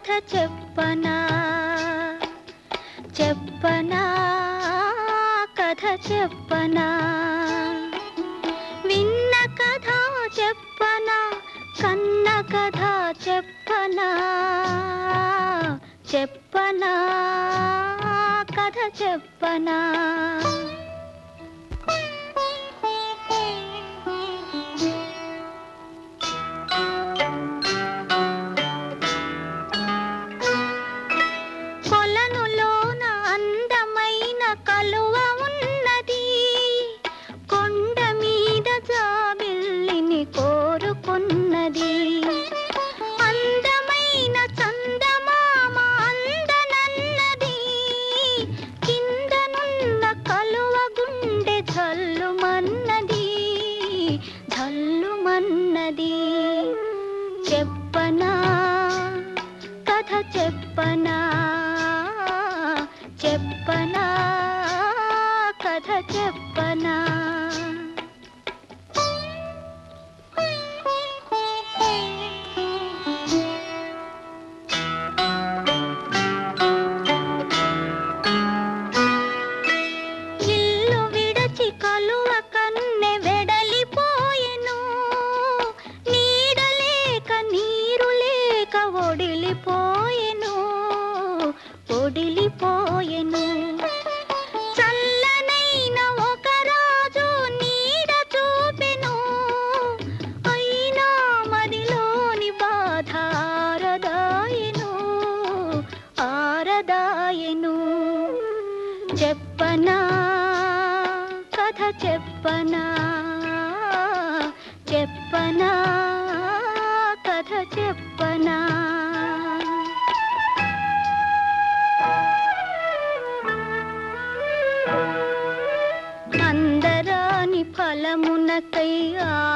కథ చెప్పనా చెప్పనా కథ చెప్పనా విన్న కథ చెప్పనా కన్న కథ చెప్పనా చెప్పనా కథ చెప్పనా కొలనులోన అందమైన కలువ ఉన్నది కొండ మీద జాబిల్లిని కోరుకున్నది అందమైన చందమామ అందనన్నది కిందనున్న కలువ గుండె జల్లుమన్నది జల్లుమన్నది చెప్పనా కథ చెప్పనా చెప్పనా కథ చెప్పనా ఇల్లు విడచి కలువ కన్నె వెడలిపోయెను నీడలేక నీరు లేక ఒడిలిపోయెను ఒడిలిపోయెను చల్లనైన ఒక రాజు నీడ చూపెను అయినా మదిలోని బాధ ఆరదాయెను ఆరదాయెను చెప్పనా కథ చెప్పనా చెప్పనా కథ చెప్పనా అందరాని ఫలమునకై ఆ